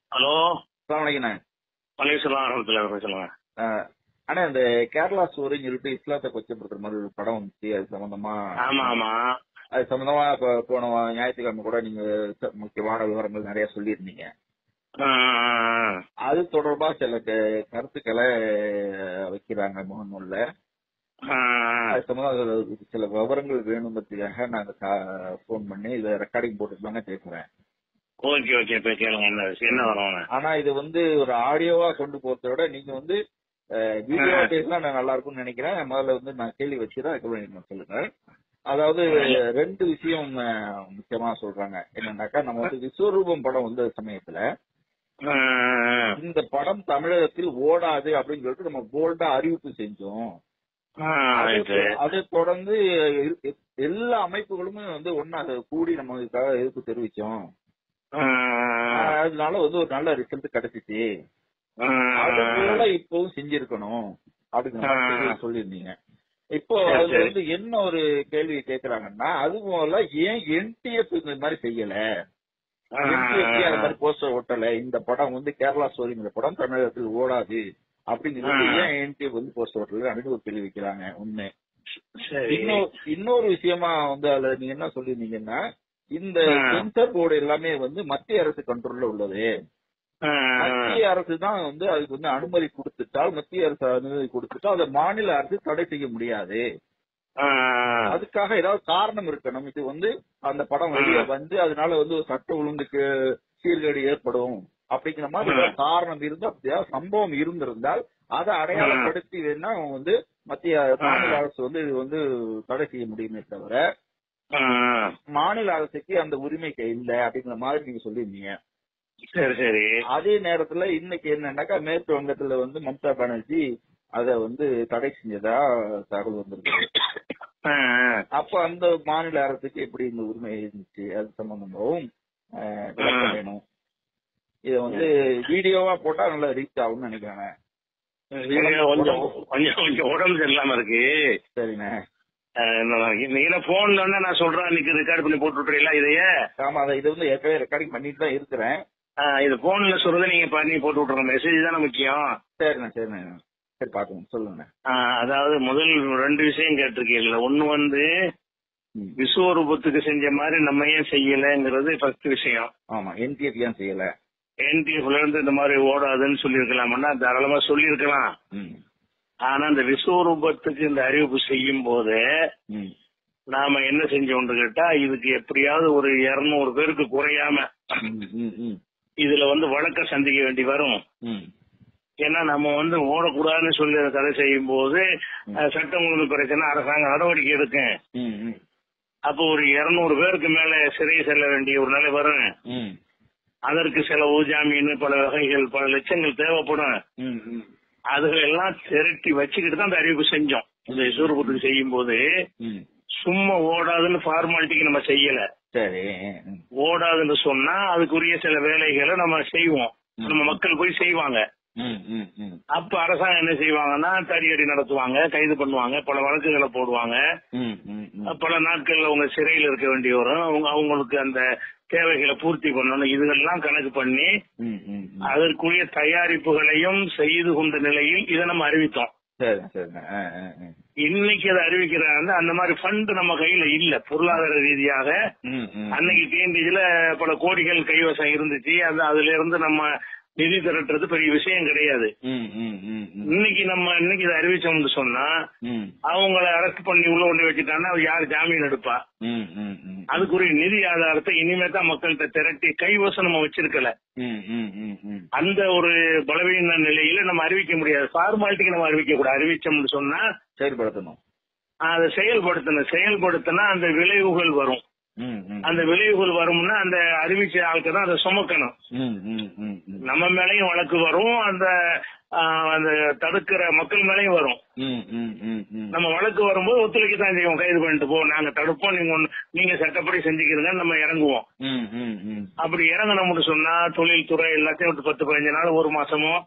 Hello வணக்கண்ணே மலேசியலாம் வரமத்துல சொல்லுங்க ஆனா இந்த கேரளா ஸ்டோரின்னு சொல்லிட்டு இஸ்லாத்தை கொச்சப்படுத்துற மாதிரி ஒரு படம் வந்துச்சு அது சம்பந்தமா ஆமா ஆமா அது சம்பந்தமா இப்ப போன வா- ஞாயிற்றுக்கிழமை கூட நீங்க ச- முக்கியமான விவரங்கள் நிறைய சொல்லியிருந்தீங்க ஆ, ஆ, அது தொடர்பா சில க- கருத்துக்களை வைக்கிறாங்க முகநூல்ல ஆ. அது சம்பந்தமா சில விவரங்கள் வேணுங்கிறதுக்காக நாங்க போன் பண்ணி இதை ரெக்கார்டிங் போட்டுக்கலாங்க கேட்கிறேன் ஓகே ஓகே இப்ப கேளுங்க என்ன விஷயம் என்ன வரும் ஆனா இது வந்து ஒரு ஆடியோவா கொண்டு போறதை விட நீங்க வந்து வீடியோவா பேசினா நான் நல்லா இருக்கும்னு நினைக்கிறேன் முதல்ல வந்து நான் கேள்வி வச்சுதான் அதுக்கப்புறம் நீங்க சொல்லுங்க அதாவது ரெண்டு விஷயம் அஹ், முக்கியமா சொல்றாங்க என்னன்னாக்கா நம்ம வந்து விஸ்வரூபம் படம் வந்த சமயத்துல ஆ, ஆ, இந்த படம் தமிழகத்தில் ஓடாது அப்படின்னு சொல்லிட்டு நம்ம போல்டா அறிவிப்பு செஞ்சோம் ஆ, ரைட்டு. அதை- அதை தொடர்ந்து எ- எல்லா அமைப்புகளுமே வந்து ஒன்னா கூடி நம்ம இதுக்காக எதிர்ப்பு தெரிவிச்சோம் ஆ, அஹ், அதனால வந்து ஒரு நல்ல ரிசல்ட் கிடைச்சிச்சு ஆ, அது போல இப்பவும் செஞ்சிருக்கணும் அப்படிங்கிற மாதிரி ஆ. நீங்க சொல்லியிருந்தீங்க இப்போ சரி, அதுல சரி. வந்து என்ன ஒரு கேள்வி கேக்குறாங்கன்னா அது போல ஏன் என்டிஎஃப் இந்த மாதிரி செய்யல ஆ, என்டிஎஃப் அந்த மாதிரி போஸ்டர் ஒட்டல இந்த படம் வந்து கேரளா ஸ்டோரிங்கிற படம் தமிழகத்தில் ஓடாது அப்படிங்கிறது ஆ. ஏன் என்டிஎஃப் வந்து போஸ்டர் ஒட்டல அப்படின்னு ஒரு கேள்வி வைக்கிறாங்க ஒண்ணு சரி இன்னொரு இன்னொரு விஷயமா வந்து அதுல நீங்க என்ன சொல்லியிருந்தீங்கன்னா இந்த ஆ. சென்சர் போர்டு எல்லாமே வந்து மத்திய அரசு கண்ட்ரோல்ல உள்ளது ஆ, மத்திய அரசு தான் வந்து அதுக்கு வந்து அனுமதி கொடுத்துட்டால் மத்திய அரசு அனுமதி கொடுத்துட்டா அதை மாநில அரசு தடை செய்ய முடியாது ஆ, அதுக்காக ஏதாவது காரணம் இருக்கணும் இது வந்து அந்த படம் வெளியே வந்து அதனால வந்து ஒரு சட்ட ஒழுங்குக்கு சீர்கேடு ஏற்படும் அப்படிங்கிற மாதிரி ஏதாவது காரணம் இருந்து அப்படி ஏதாவது சம்பவம் இருந்திருந்தால் அதை அடையாளப்படுத்தி வேணா அவங்க வந்து மத்திய மாநில அரசு வந்து இது வந்து தடை செய்ய முடியுமே தவிர ஆ, மாநில அரசுக்கு அந்த உரிமை இல்ல அப்படிங்கிற மாதிரி நீங்க சொல்லியிருந்தீங்க சரி சரி அதே நேரத்துல இன்னைக்கு என்னன்னாக்கா மேற்கு வங்கத்துல வந்து மம்தா பானர்ஜி அத வந்து தடை செஞ்சதா தகவல் வந்திருக்கு ஆ, அப்ப அந்த மாநில அரசுக்கு எப்படி இந்த உரிமை இருந்துச்சு அது சம்பந்தமாகவும் அஹ், விளக்கம் வேணும் இத வந்து வீடியோவா போட்டா நல்லா ரீச் ஆகும்னு நினைக்கிறேன் நீங்க கொஞ்சம் கொஞ்சம் கொஞ்சம் உடம்பு சரியில்லாம இருக்கு சரிண்ணே அஹ் என்னதான் இருக்கு. நீங்க போன்ல வந்து நான் சொல்றேன் இன்னைக்கு ரெக்கார்ட் பண்ணி போட்டு விட்டுறீங்களா இதையே ஆமா அதை இது வந்து ஏற்கனவே ரெக்கார்டிங் பண்ணிட்டு தான் இருக்கிறேன் அஹ் இது போன்ல சொல்றதை நீங்க பண்ணி போட்டு விட்டுருங்க மெசேஜ் தானே முக்கியம் சரிண்ணே சரிண்ணே சரி பாக்கணும் சொல்லுங்க அஹ் அதாவது முதல் ரெண்டு விஷயம் கேட்டிருக்கீங்கல்ல ஒண்ணு வந்து ம். விஸ்வரூபத்துக்கு செஞ்ச மாதிரி நம்ம ஏன் செய்யலங்கிறது ஃபர்ஸ்ட் விஷயம் ஆமா என்டிஎஃப் ஏன் செய்யல என்டிஎஃப்ல இருந்து இந்த மாதிரி ஓடாதுன்னு சொல்லியிருக்கலாம்னா தாராளமா சொல்லியிருக்கலாம் ம் ஆனா இந்த விஸ்வரூபத்துக்கு இந்த அறிவிப்பு செய்யும் போது ம் நாம என்ன செஞ்சோம்னு கேட்டா இதுக்கு எப்படியாவது ஒரு இருநூறு பேருக்கு குறையாம ம், ம், ம், இதுல வந்து வழக்க சந்திக்க வேண்டி வரும் ம். ஏன்னா நம்ம வந்து ஓடக்கூடாதுன்னு சொல்லி அதை தடை செய்யும் போது அஹ், சட்டம் ஒழுங்கு பிரச்சனை அரசாங்கம் நடவடிக்கை எடுக்கும் ம், ம், அப்போ ஒரு இருநூறு பேருக்கு மேல சிறை செல்ல வேண்டிய ஒரு நிலை வரும் ம், அதற்கு செலவு ஜாமீன் பல வகைகள் பல லட்சங்கள் தேவைப்படும் ம், ம், அதுகள் எல்லாம் திரட்டி வச்சுக்கிட்டு தான் அந்த அறிவிப்பு செஞ்சோம் இந்த சூரபத்துக்கு செய்யும் போது ம். சும்மா ஓடாதுன்னு ஃபார்மாலிட்டிக்கு நம்ம செய்யல சரி ம், ஓடாதுன்னு சொன்னா அதுக்குரிய சில வேலைகளை நம்ம செய்வோம் ம். நம்ம மக்கள் போய் செய்வாங்க ம், ம், ம், அப்ப அரசாங்கம் என்ன செய்வாங்கன்னா தடியடி நடத்துவாங்க கைது பண்ணுவாங்க பல வழக்குகளை போடுவாங்க ம், ம், ம். பல நாட்கள் அவங்க சிறையில் இருக்க வேண்டி வரும் அவங்க அவங்களுக்கு அந்த தேவைகளை பூர்த்தி பண்ணணும் இதுகெல்லாம் கணக்கு பண்ணி ம், ம், ம். அதற்குரிய தயாரிப்புகளையும் செய்து கொண்ட நிலையில் இதை நம்ம அறிவித்தோம் சரி சரிண்ணே ஆ, ஆ, ஆ. இன்னைக்கு அதை அறிவிக்கிறாங்க அந்த மாதிரி ஃபண்ட் நம்ம கையில இல்ல பொருளாதார ரீதியாக ம், ம், அன்னைக்கு டிஎன்டிஜில பல கோடிகள் கைவசம் இருந்துச்சு அது அதுல இருந்து நம்ம நிதி திரட்டுறது பெரிய விஷயம் கிடையாது ம், ம், ம், ம், இன்னைக்கு நம்ம இன்னைக்கு இதை அறிவிச்சோம்னு சொன்னா ம், அவங்கள அரெஸ்ட் பண்ணி உள்ள கொண்டு வச்சுட்டாங்கன்னா அவர் யார் ஜாமீன் எடுப்பா ம், ம், ம். அதுக்குரிய நிதி ஆதாரத்தை இனிமே தான் மக்கள்கிட்ட திரட்டி கைவசம் நம்ம வச்சிருக்கல ம், ம், ம், ம். அந்த ஒரு பலவீன நிலையில நம்ம அறிவிக்க முடியாது ஃபார்மாலிட்டிக்கு நம்ம அறிவிக்க கூடாது அறிவிச்சோம்னு சொன்னா செயல்படுத்தணும் அதை செயல்படுத்தணும் செயல்படுத்தினா அந்த விளைவுகள் வரும் ம், ம். அந்த விளைவுகள் வரும்னா அந்த அறிவிச்ச ஆளுக்கு தான் அதை சுமக்கணும் ம், ம், ம், ம். நம்ம மேலயும் வழக்கு வரும் அந்த ஆஹ், அந்த தடுக்கிற மக்கள் மேலயும் வரும் ம், ம், ம், ம். நம்ம வழக்கு வரும்போது ஒத்துழைக்க தான் செய்வோம் கைது பண்ணிட்டு போ நாங்க தடுப்போம் நீங்க ஒண்ணு- நீங்க சட்டப்படி செஞ்சுக்கிறீங்க நம்ம இறங்குவோம் ம், ம், ம். அப்படி இறங்கணும்னு சொன்னா தொழில்துறை எல்லாத்தையும் விட்டு பத்து பதினஞ்சு நாள் ஒரு மாசமோ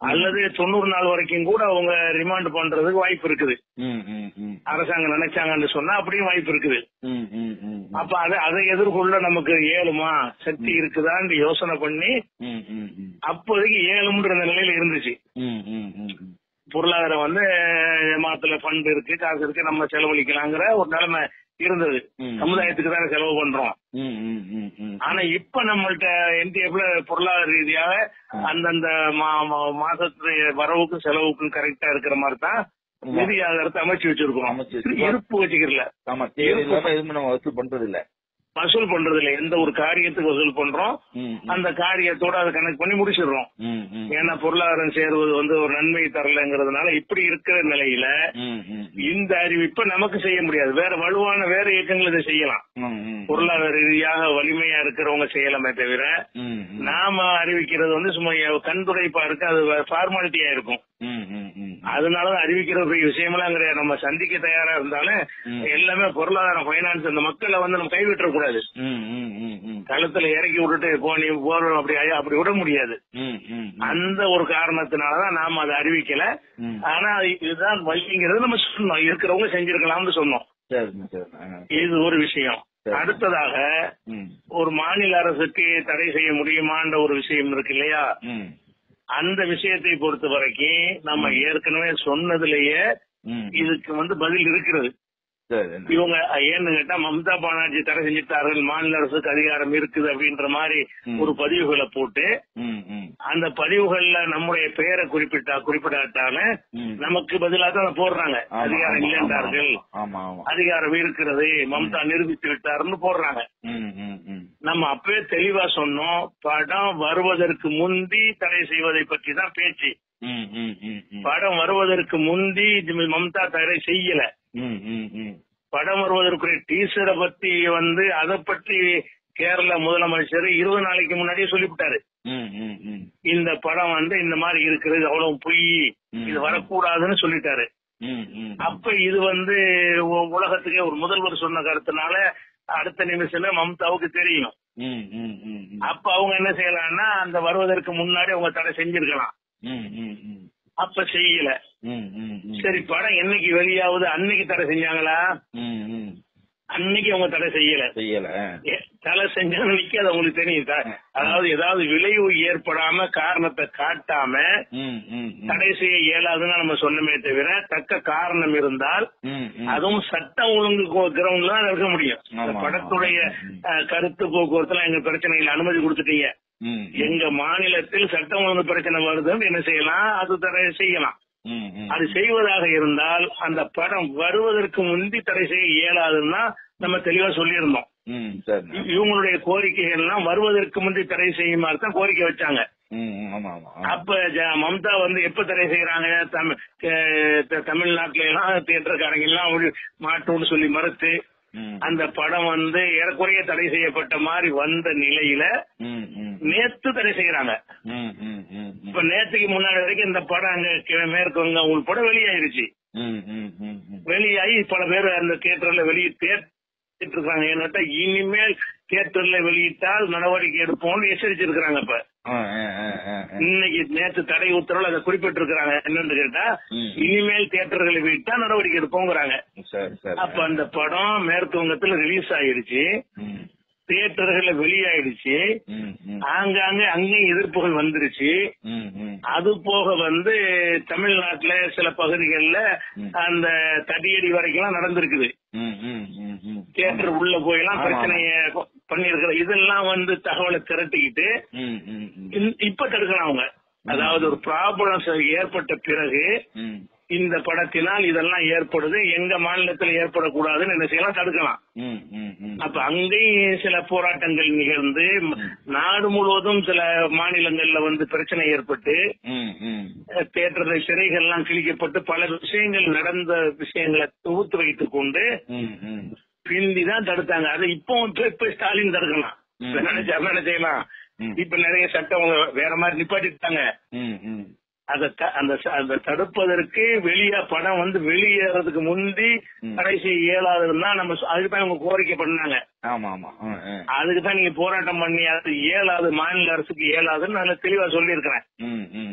அல்லது தொண்ணூறு நாள் வரைக்கும் கூட அவங்க ரிமாண்ட் பண்றதுக்கு வாய்ப்பு இருக்குது ம், ம், ம். அரசாங்கம் நினைச்சாங்கன்னு சொன்னா அப்படியும் வாய்ப்பு இருக்குது ம், ம், ம். அப்ப அதை அதை எதிர்கொள்ள நமக்கு ஏழுமா சக்தி இருக்குதான்னு யோசனை பண்ணி ம், ம், ம். அப்போதைக்கு ஏழும்ன்ற நிலையில இருந்துச்சு ம், ம், ம், ம். பொருளாதாரம் வந்து மாத்துல ஃபண்ட் இருக்கு காசு இருக்கு நம்ம செலவழிக்கலாங்கிற ஒரு நிலைமை இருந்தது ம். சமுதாயத்துக்கு தானே செலவு பண்றோம் ம், ம், ம், ம். ஆனா இப்ப நம்மள்ட்ட என்டிஎஃப்ல பொருளாதார ரீதியாக அந்தந்த மா- மா- மாசத்து வரவுக்கும் செலவுக்கும் கரெக்டா இருக்கிற மாதிரி தான் ஆமா. நிதி ஆதாரத்தை அமைச்சு வச்சிருக்கோம் அமைச்சு வச்சிருக்கோம். இருப்பு வச்சுக்கிறல ஆமா தேவையில்லாம எதுவுமே நம்ம வசூல் பண்றது இல்ல வசூல் பண்றது இல்ல எந்த ஒரு காரியத்துக்கு வசூல் பண்றோம் ம், ம். அந்த காரியத்தோட அதை கனெக்ட் பண்ணி முடிச்சிடுறோம் ம், ம். ஏன்னா பொருளாதாரம் சேருவது வந்து ஒரு நன்மை தரலங்கிறதுனால இப்படி இருக்கிற நிலையில ம், ம். இந்த அறிவிப்பை நமக்கு செய்ய முடியாது வேற வலுவான வேற இயக்கங்கள் இதை செய்யலாம் ம், ம். பொருளாதார ரீதியாக வலிமையா இருக்கிறவங்க செய்யலாமே தவிர ம், ம். நாம அறிவிக்கிறது வந்து சும்மா கண்துடைப்பா இருக்கு அது ஃபார்மாலிட்டியா இருக்கும் ம், ம், ம். அதனாலதான் அறிவிக்கிற பெரிய விஷயமெல்லாம் கிடையாது நம்ம சந்திக்க தயாரா இருந்தாலும் ம். எல்லாமே பொருளாதாரம் ஃபைனான்ஸ் இந்த மக்களை வந்து நம்ம கைவிட்டுற கூடாது ம், ம், ம், ம். களத்துல இறக்கி விட்டுட்டு போ நீ போறோம் அப்படி ஆயி- அப்படி விட முடியாது ம், ம், ம். அந்த ஒரு காரணத்தினாலதான் நாம அதை அறிவிக்கல ம். ஆனா இதுதான் வழிங்கிறது நம்ம சொன்னோம் இருக்கிறவங்க செஞ்சிருக்கலாம்னு சொன்னோம் சரிங்க சரிங்க ஆ. இது ஒரு விஷயம் சரி. அடுத்ததாக ம், ஒரு மாநில அரசுக்கு தடை செய்ய முடியுமான்ற ஒரு விஷயம் இருக்கு இல்லையா ம், அந்த விஷயத்தை பொறுத்த வரைக்கும் நம்ம ஏற்கனவே சொன்னதுலயே ம். இதுக்கு வந்து பதில் இருக்கிறது சரி இவங்க ஏன்னு கேட்டா மம்தா பானர்ஜி தடை செஞ்சுட்டார்கள் மாநில அரசுக்கு அதிகாரம் இருக்குது அப்படின்ற மாதிரி ம். ஒரு பதிவுகளை போட்டு ம், ம், அந்த பதிவுகள்ல நம்முடைய பெயரை குறிப்பிட்டா குறிப்பிடாட்டாலும் ம். நமக்கு பதிலாக தான் போடுறாங்க ஆமா, அதிகாரம் ஆமா, இல்லைன்றார்கள் ஆமா ஆமா அதிகாரம் இருக்கிறது மம்தா நிரூபித்து விட்டாருன்னு போடுறாங்க ம், ம், ம். நம்ம அப்பவே தெளிவா சொன்னோம் படம் வருவதற்கு முந்தி தடை செய்வதை பற்றி தான் பேச்சு ம், ம், ம், ம். படம் வருவதற்கு முந்தி இது மம்தா தடை செய்யல ம், ம், ம். படம் வருவதற்குரிய டீசரை பத்தி வந்து அதை பற்றி கேரள முதலமைச்சர் இருபது நாளைக்கு முன்னாடியே சொல்லிவிட்டாரு ம், ம், ம். இந்த படம் வந்து இந்த மாதிரி இருக்குது அவ்வளவு பொய் ம். இது வரக்கூடாதுன்னு சொல்லிட்டாரு ம், ம். அப்ப இது வந்து உ- உலகத்துக்கே ஒரு முதல்வர் சொன்ன கருத்துனால அடுத்த நிமிஷமே மம்தாவுக்கு தெரியும் ம், ம், ம், ம். அப்ப அவங்க என்ன செய்யலாம்னா அந்த வருவதற்கு முன்னாடி அவங்க தடை செஞ்சிருக்கலாம் ம், ம், ம். அப்ப செய்யல ம், ம், ம். சரி படம் என்னைக்கு வெளியாகுது அன்னைக்கு தடை செஞ்சாங்களா ம், ம். அன்னைக்கு அவங்க தடை செய்யல செய்யல ஏ, தடை செஞ்சாலும் நிக்காது அவங்களுக்கு தெரியும் த- அதாவது ஏதாவது விளைவு ஏற்படாம காரணத்தை காட்டாம ம், ம், ம். தடை செய்ய இயலாதுன்னு நம்ம சொன்னமே தவிர தக்க காரணம் இருந்தால் ம், ம். அதுவும் சட்டம் ஒழுங்கு கிரவுண்ட்ல தான் இருக்க முடியும் இந்த ஆமா, படத்துடைய ஆமா. அஹ், கருத்து போக்குவரத்துல எங்க பிரச்சனைகள் அனுமதி கொடுத்துட்டீங்க ம், எங்க மாநிலத்தில் சட்டம் ஒழுங்கு பிரச்சனை வருதுன்னு என்ன செய்யலாம் அது தடை செய்யலாம் ம், ம். அது செய்வதாக இருந்தால் அந்த படம் வருவதற்கு முந்தி தடை செய்ய இயலாதுன்னா நம்ம தெளிவா சொல்லியிருந்தோம் ம், சரி இ- இவங்களுடைய கோரிக்கைகள் எல்லாம் வருவதற்கு முந்தி தடை செய்யுமாறு தான் கோரிக்கை வச்சாங்க ம், ம், ஆமா ஆமா ஆமா. அப்ப ஜ- மம்தா வந்து எப்ப தடை செய்யறாங்க தமிழ் க- த- தமிழ்நாட்டுல எல்லாம் தியேட்டர்காரங்க எல்லாம் ஒரு மாட்டோம்னு சொல்லி மறுத்து ம், அந்த படம் வந்து ஏறக்குறைய தடை செய்யப்பட்ட மாதிரி வந்த நிலையில ம், ம். நேத்து தடை செய்யறாங்க ம், ம், ம், ம். இப்ப நேத்துக்கு முன்னாடி வரைக்கும் இந்த படம் அங்க கி- மேற்கு வங்க உள்பட வெளியாயிருச்சு ம், ம், ம், ம். வெளியாகி பல பேர் அந்த தியேட்டர்ல வெளியிட்டு இருக்காங்க ஏன்னாட்டா இனிமேல் தியேட்டர்ல வெளியிட்டால் நடவடிக்கை எடுப்போம்னு எச்சரிச்சிருக்கிறாங்க இப்ப ஆ, ஆ, ஆ, ஆ, ஆ. இன்னைக்கு நேற்று தடை உத்தரவுல அதை குறிப்பிட்டிருக்கிறாங்க என்னன்னு கேட்டா ம். இனிமேல் தியேட்டர்களை விட்டா நடவடிக்கை எடுப்போங்கிறாங்க சரி சரி அப்ப அந்த படம் மேற்கு வங்கத்துல ரிலீஸ் ஆயிருச்சு ம், தியேட்டர்கள்ல வெளியாயிடுச்சு ம், ம், ஆங்காங்க அங்கேயும் எதிர்ப்புகள் வந்துருச்சு ம், ம். அது போக வந்து தமிழ்நாட்டுல சில பகுதிகளில் ம். அந்த தடியடி வரைக்கும் நடந்திருக்குது ம், ம், ம், ம். தியேட்டர் உள்ள போயெல்லாம் ஆமா, பிரச்சனைய பண்ணிருக்கிற இதெல்லாம் வந்து தகவலை திரட்டிக்கிட்டு ம், ம், ம். இந்த- இப்ப தடுக்கலாம் அவங்க அதாவது ஒரு ப்ராப்ளம் ஏற்பட்ட பிறகு ம், இந்த படத்தினால் இதெல்லாம் ஏற்படுது எங்க மாநிலத்தில் ஏற்படக்கூடாதுன்னு என்ன செய்யலாம் தடுக்கலாம் ம், ம், ம். அப்ப அங்கேயும் சில போராட்டங்கள் நிகழ்ந்து ம- நாடு முழுவதும் சில மாநிலங்கள்ல வந்து பிரச்சனை ஏற்பட்டு ம், ம். தேட்டர்ல சிறைகள்லாம் கிழிக்கப்பட்டு பல விஷயங்கள் நடந்த விஷயங்களை தொகுத்து வைத்துக் கொண்டு ம், ம். பிந்தி தான் தடுத்தாங்க அது இப்போ இப்ப இப்ப ஸ்டாலின் தடுக்கலாம் ம். இப்ப நினைச்சா என்ன செய்யலாம் ம். இப்ப நிறைய சட்டம் வேற மாதிரி நிப்பாட்டிட்டாங்க ம், ம். அத த- அந்த ச- அந்த தடுப்பதற்கு வெளியே படம் வந்து வெளியேறதுக்கு முந்தி ம். தடை செய்ய இயலாதுன்னா நம்ம சொ- அதுக்கு தான் இவங்க கோரிக்கை பண்ணாங்க ஆமா ஆமா ஆ, ஆ. அதுக்கு தான் நீங்க போராட்டம் பண்ணி அது இயலாது மாநில அரசுக்கு இயலாதுன்னு நான் தெளிவா சொல்லியிருக்கிறேன் ம், ம். எப்ப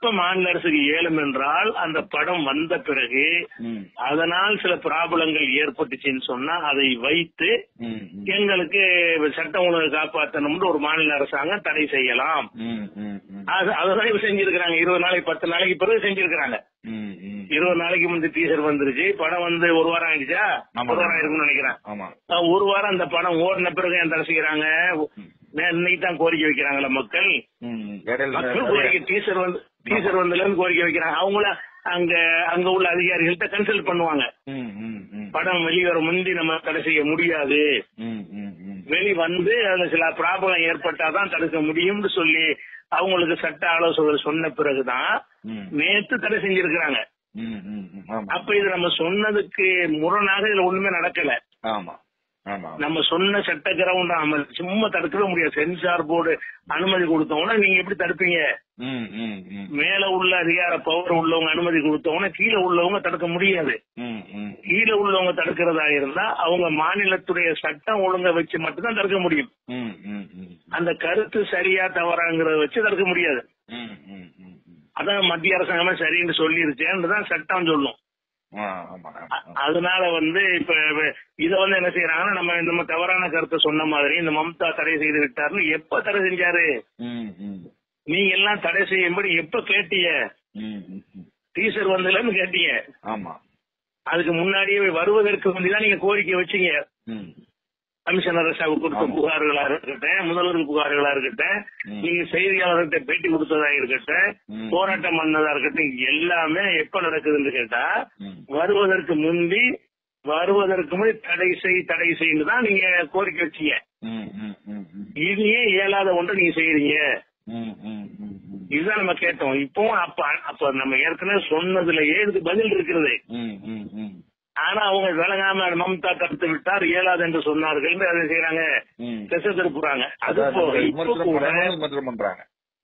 எப்ப மாநில அரசுக்கு இயலும் என்றால் அந்த படம் வந்த பிறகு ம், அதனால் சில பிராபலங்கள் ஏற்பட்டுச்சுன்னு சொன்னா அதை வைத்து ம், ம், எங்களுக்கு சட்டம் ஒழுங்கு காப்பாற்றணும்னு ஒரு மாநில அரசாங்கம் தடை செய்யலாம் ம், ம், ம், அது அதுதான் இப்ப செஞ்சிருக்கிறாங்க இருபது நாளைக்கு பத்து நாளைக்கு பிறகு செஞ்சிருக்கிறாங்க ம், ம். இருபது நாளைக்கு முந்தி டீசர் வந்துருச்சு படம் வந்து ஒரு வாரம் ஆயிடுச்சா ஆமா. ஒரு வாரம் இருக்கும்னு நினைக்கிறேன் ஆமா அஹ் ஒரு வாரம் அந்த படம் ஓடின பிறகு என்ன தடை செய்யறாங்க இன்னைக்கு தான் கோரிக்கை வைக்கிறாங்களா மக்கள் ம், இடையில மக்கள் கோரிக்கை டீசர் வந்து டீசர் வந்ததுல கோரிக்கை வைக்கிறாங்க அவங்கள அங்க அங்க உள்ள அதிகாரிகள்ட்ட கன்சல்ட் பண்ணுவாங்க ம், ம், ம், படம் வெளிவர முந்தி நம்ம தடை செய்ய முடியாது ம், ம், ம். வெளி வந்து அதுல சில ப்ராப்ளம் ஏற்பட்டாதான் தடுக்க முடியும்னு சொல்லி அவங்களுக்கு சட்ட ஆலோசகர் சொன்ன பிறகுதான் ம், நேத்து தடை செஞ்சிருக்கிறாங்க ம், ம், ம். ஆமா அப்ப இது நம்ம சொன்னதுக்கு முரணாக இதுல ஒண்ணுமே நடக்கல ஆமா ஆமா நம்ம சொன்ன சட்ட கிரவுண்ட் அமல் சும்மா தடுக்கவே முடியாது சென்சார் போர்டு அனுமதி கொடுத்தவொன்னே நீங்க எப்படி தடுப்பீங்க ம், ம், ம், மேல உள்ள அதிகார பவர் உள்ளவங்க அனுமதி கொடுத்தவொன்னே கீழே உள்ளவங்க தடுக்க முடியாது ம், ம். கீழே உள்ளவங்க தடுக்கிறதா இருந்தா அவங்க மாநிலத்துடைய சட்டம் ஒழுங்கை வச்சு மட்டும்தான் தடுக்க முடியும் ம், ம், ம். அந்த கருத்து சரியா தவறாங்கிறத வச்சு தடுக்க முடியாது ம், ம், ம், ம். அதான் மத்திய அரசாங்கமே சரின்னு சொல்லிருச்சேன்னு தான் சட்டம் சொல்லும் ஆ, ஆமா ஆமா. அ- அதனால வந்து இப்ப வ- இத வந்து என்ன செய்யறாங்கன்னா நம்ம நம்ம தவறான கருத்தை சொன்ன மாதிரி இந்த மம்தா தடை செய்து விட்டாருன்னு எப்ப தடை செஞ்சாரு ம், ம், நீங்க எல்லாம் தடை செய்யும்படி எப்ப கேட்டீங்க ம், ம், ம். டீசர் வந்ததுலன்னு கேட்டீங்க ஆமா அதுக்கு முன்னாடியே வருவதற்கு முன்னாடி நீங்க கோரிக்கை வச்சீங்க ம், கமிஷனர் சாவு கொடுத்த ஆமா. புகார்களா இருக்கட்டும் முதல்வர் புகார்களா இருக்கட்டும் ம். நீங்க செய்தியாளர்கிட்ட பேட்டி கொடுத்ததா இருக்கட்டும் ம். போராட்டம் பண்ணதா இருக்கட்டும் எல்லாமே எப்ப நடக்குதுன்னு கேட்டா ம். வருவதற்கு முந்தி வருவதற்கு முந்தி தடை செய் தடை செய்யு தான் நீங்க கோரிக்கை வச்சீங்க ம், ம், ம், ம். இதையே இயலாத ஒன்றை நீங்க செய்யறீங்க ம், ம், ம், ம். இதுதான் நம்ம கேட்டோம் இப்போ அப்ப அப்ப நம்ம ஏற்கனவே சொன்னதுலயே இதுக்கு பதில் இருக்கிறது ம், ம், ம். ஆனா அவங்க விளங்காம மம்தா தடுத்து விட்டார் இயலாது என்று சொன்னார்கள் அதை செய்யறாங்க ம். திசை திருப்புறாங்க அது அதாவது போக நம்மளை இப்ப விமர்சனம் கூட பண்ணணும்னு விமர்சனம் பண்றாங்க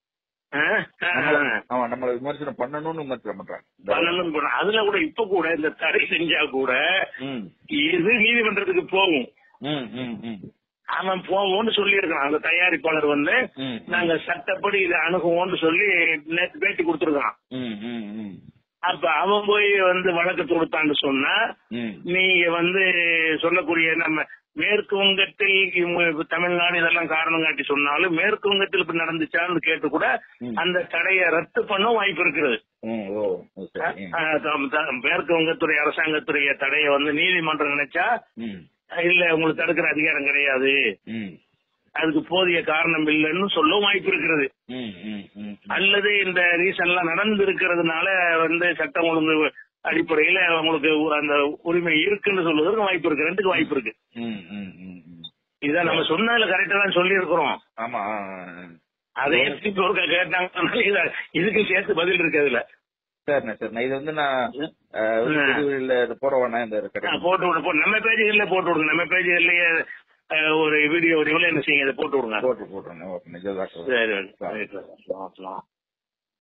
ஆ, ஆ, நம்மள- ஆ. ஆமா நம்மள விமர்சனம் பண்ணணும்னு விமர்சனம் பண்றாங்க பண்ணணும்னு போனா அதுல கூட இப்ப கூட இந்த தடை செஞ்சா கூட ம், இது நீதிமன்றத்துக்கு போகும் ம், ம், ம். அவன் போவோம்னு சொல்லியிருக்கான் அந்த தயாரிப்பாளர் வந்து ம், நாங்க சட்டப்படி இதை அணுகுவோம்னு சொல்லி நேற்று பேட்டி கொடுத்துருக்கான் ம், ம், ம். அப்ப அவன் போய் வந்து வழக்கு தொடுத்தான்னு சொன்னா ம். நீங்க வந்து சொல்லக்கூடிய நம்ம மேற்கு வங்கத்தில் இவங்க தமிழ்நாடு இதெல்லாம் காரணம் காட்டி சொன்னாலும் மேற்கு வங்கத்தில் இப்படி நடந்துச்சான்னு கேட்டு கூட ம். அந்த தடையை ரத்து பண்ண வாய்ப்பு இருக்கிறது ம், ஓ சரி ம். அஹ் த- த- மேற்கு வங்கத்துறை அரசாங்கத்துடைய தடையை வந்து நீதிமன்றம் நினைச்சா ம், இல்ல உங்களுக்கு தடுக்கிற அதிகாரம் கிடையாது ம், அதுக்கு போதிய காரணம் இல்லைன்னு சொல்ல வாய்ப்பு இருக்கிறது ம், ம், ம். அல்லது இந்த ரீசன் எல்லாம் நடந்து இருக்கிறதுனால வந்து சட்டம் ஒழுங்கு அடிப்படையில உங்களுக்கு அந்த உரிமை இருக்குன்னு சொல்வதற்கு வாய்ப்பு இருக்கு ரெண்டுக்கு வாய்ப்பு இருக்கு ம், ம், ம், ம். இதை நம்ம சொன்னதுல கரெக்டா தான் சொல்லி இருக்கிறோம் ஆமா ஆ, ஆ. அதே திருப்பி ஒருக்கா கேட்டாங்க இத- இதுக்கு சேர்த்து பதில் இருக்கு அதுல சரிண்ணே சரிண்ணே இது வந்து நான் அஹ், ஒரு ம். பொதுவெளியில இது போட வேணாம் இந்த ஆ, கிடைக்கும் போட்டு விடு போ- நம்ம பேஜ்கள்ல போட்டு விடுங்க நம்ம பேஜ்கள்லயே அஹ், ஒரு வீடியோ வடிவில் என்ன செய்யுங்க இதை போட்டு விடுங்க போட்டு போட்டுருங்க ஓகே நிஜம் சரி ரைட். ரைட்.